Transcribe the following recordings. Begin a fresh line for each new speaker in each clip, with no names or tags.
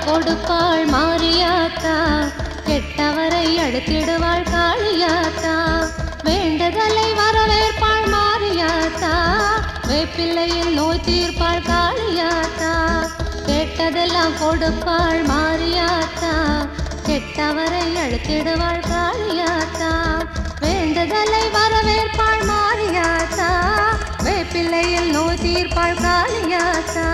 கொடுப்பாள் மாரியாத்தா கெட்டவரை அடுத்திடுவாள் காளியாத்தா வேண்டுதலை வரவேற்பாள் மாரியாத்தா வேப்பிள்ளையில் நோய் தீர்ப்பாள் காளியாத்தா கேட்டதெல்லாம் கொடுப்பாள் மாரியாத்தா கெட்டவரை அழுத்திடுவாள் காளியாத்தா வேண்டுதலை வரவேற்பாள் மாரியாத்தா வேப்பிள்ளையில் நோய் தீர்ப்பாள் காளியாத்தா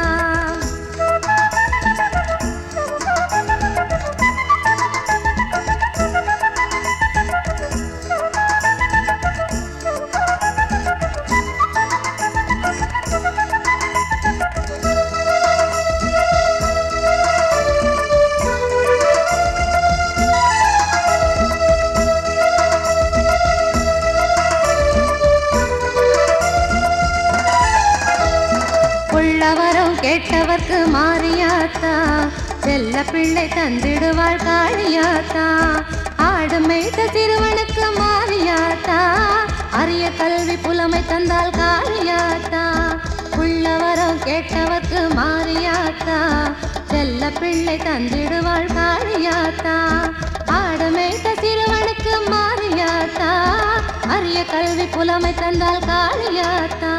உள்ளவரும் கேட்டவர்க்கு மாறியாத்தா செல்ல பிள்ளை தந்திடுவாள் காளியாத்தா ஆடு மேய்த்த சிறுவனுக்கு மாறியாத்தா அரிய கல்வி புலமை தந்தால் காளியாத்தா உள்ளவரும் கேட்டவர்க்கு மாறியாத்தா செல்ல பிள்ளை தந்திடுவாள் காளியாத்தா ஆடு மேய்த்த சிறுவனுக்கு மாறியாத்தா அரிய கல்வி புலமை தந்தால் காளியாத்தா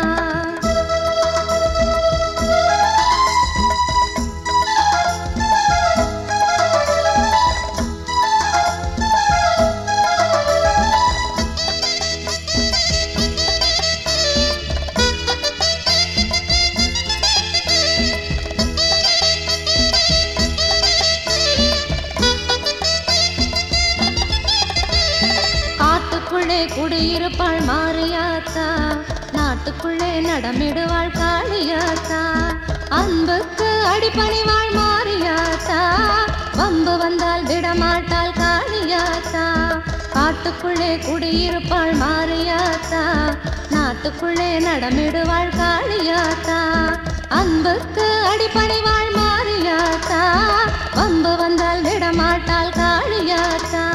காட்டுக்குள்ளே குடியிருப்பாள் மாரியாத்தா நாட்டுக்குள்ளே நடமிடுவாள் காளியாத்தா அன்புக்கு அடிபணிவாள் மாரியாத்தா வம்பு வந்தால் விடமாட்டாள் காளியாத்தா காட்டுக்குள்ளே குடியிருப்பாள் மாரியாத்தா நாட்டுக்குள்ளே நடமிடுவாள் காளியாத்தா அன்புக்கு அடிபணிவாள் மாரியாத்தா வம்பு வந்தால் விடமாட்டாள் காளியாத்தா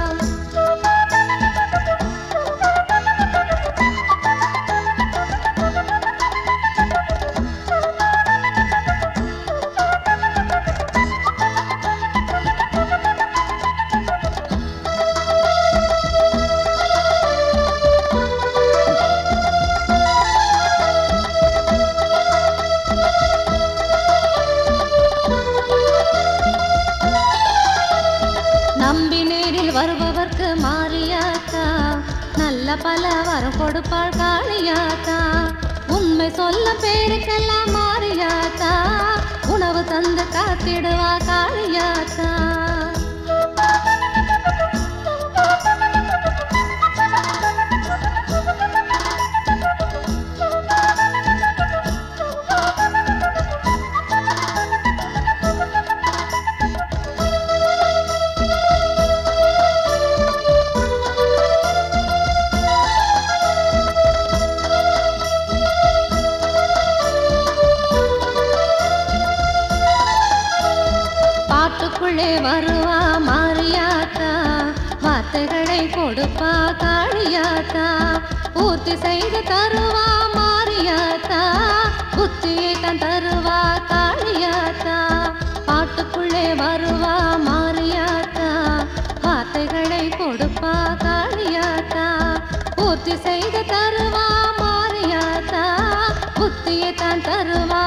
நம்பி நேரில் வருபவர்க்கு மாறியாத்தா நல்ல பல வரம் கொடுப்பாள் காளியாத்தா உண்மை சொல்ல பேருக்கெல்லாம் மாறியாத்தா உணவு தந்து காத்திடுவா காளியாத்தா பாட்டுக்குள்ளே வருவா மாரியாத்தா வார்த்தைகளை கொடுப்பா காளியாத்தா பூர்த்தி செய்து தருவா மாரியாத்தா புத்தியை தான் தருவா காளியாத்தா பாட்டுக்குள்ளே வருவா மாரியாத்தா வார்த்தைகளை கொடுப்பா காளியாத்தா பூர்த்தி செய்து தருவா மாரியாத்தா புத்தியை தான் தருவா